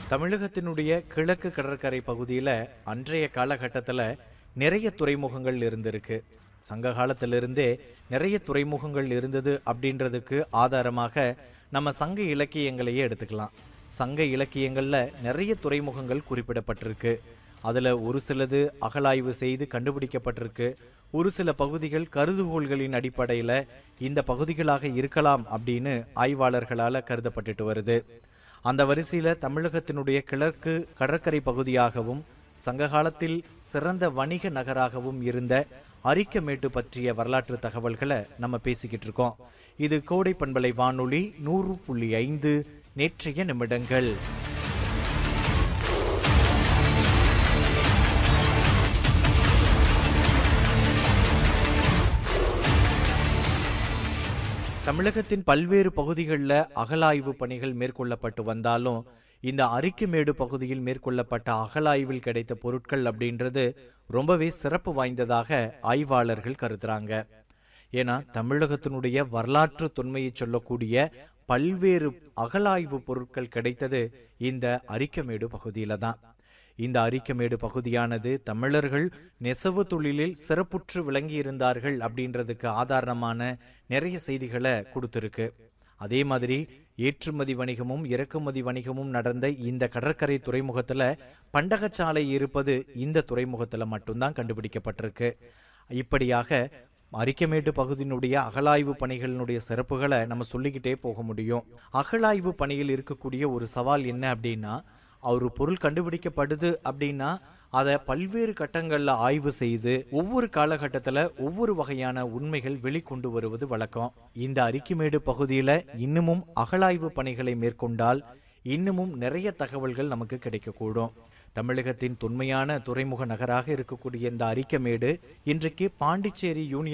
தமிழகத்தினுடைய கிழக்கு கடற்கரை பகுதியில் அன்றைய காலகட்டத்தில் நிறைய துறைமுகங்கள் இருந்திருக்கு சங்க காலத்திலிருந்தே நிறைய துறைமுகங்கள் இருந்தது அப்படின்றதுக்கு ஆதாரமாக நம்ம சங்க இலக்கியங்களையே எடுத்துக்கலாம் சங்க இலக்கியங்களில் நிறைய துறைமுகங்கள் குறிப்பிடப்பட்டிருக்கு அதில் ஒரு சிலது அகழாய்வு செய்து கண்டுபிடிக்கப்பட்டிருக்கு ஒரு சில பகுதிகள் கருதுகோள்களின் அடிப்படையில் இந்த பகுதிகளாக இருக்கலாம் அப்படின்னு ஆய்வாளர்களால் கருதப்பட்டுட்டு வருது அந்த வரிசையில் தமிழகத்தினுடைய கிழக்கு கடற்கரை பகுதியாகவும் சங்க காலத்தில் சிறந்த வணிக நகராகவும் இருந்த அரிக்கமேட்டு பற்றிய வரலாற்று தகவல்களை நம்ம பேசிக்கிட்டு இருக்கோம் இது கோடை பண்பலை வானொலி நூறு புள்ளி ஐந்து நேற்றைய நிமிடங்கள் தமிழகத்தின் பல்வேறு பகுதிகளில் அகழாய்வு பணிகள் மேற்கொள்ளப்பட்டு வந்தாலும் இந்த அரிக்குமேடு பகுதியில் மேற்கொள்ளப்பட்ட அகழாய்வில் கிடைத்த பொருட்கள் அப்படின்றது ரொம்பவே சிறப்பு வாய்ந்ததாக ஆய்வாளர்கள் கருதுறாங்க ஏன்னா தமிழகத்தினுடைய வரலாற்று தொன்மையை சொல்லக்கூடிய பல்வேறு அகழாய்வு பொருட்கள் கிடைத்தது இந்த அரிக்கமேடு பகுதியில தான் இந்த அரிக்கமேடு பகுதியானது தமிழர்கள் நெசவு தொழிலில் சிறப்புற்று விளங்கி இருந்தார்கள் அப்படின்றதுக்கு ஆதாரமான நிறைய செய்திகளை கொடுத்துருக்கு அதே மாதிரி ஏற்றுமதி வணிகமும் இறக்குமதி வணிகமும் நடந்த இந்த கடற்கரை துறைமுகத்துல பண்டகச்சாலை இருப்பது இந்த துறைமுகத்துல மட்டும்தான் கண்டுபிடிக்கப்பட்டிருக்கு இப்படியாக அரிக்கமேட்டு பகுதியினுடைய அகழாய்வு பணிகளினுடைய சிறப்புகளை நம்ம சொல்லிக்கிட்டே போக முடியும் அகழாய்வு பணியில் இருக்கக்கூடிய ஒரு சவால் என்ன அப்படின்னா ஒரு பொருள் கண்டுபிடிக்கப்படுது அப்படின்னா அதை பல்வேறு கட்டங்களில் ஆய்வு செய்து ஒவ்வொரு காலகட்டத்தில் ஒவ்வொரு வகையான உண்மைகள் வெளிக்கொண்டு வருவது வழக்கம் இந்த அரிக்குமேடு பகுதியில் இன்னமும் அகழாய்வு பணிகளை மேற்கொண்டால் இன்னமும் நிறைய தகவல்கள் நமக்கு கிடைக்கக்கூடும் தமிழகத்தின் தொன்மையான துறைமுக நகராக இருக்கக்கூடிய இந்த அரிக்கமேடு இன்றைக்கு பாண்டிச்சேரி யூனியன்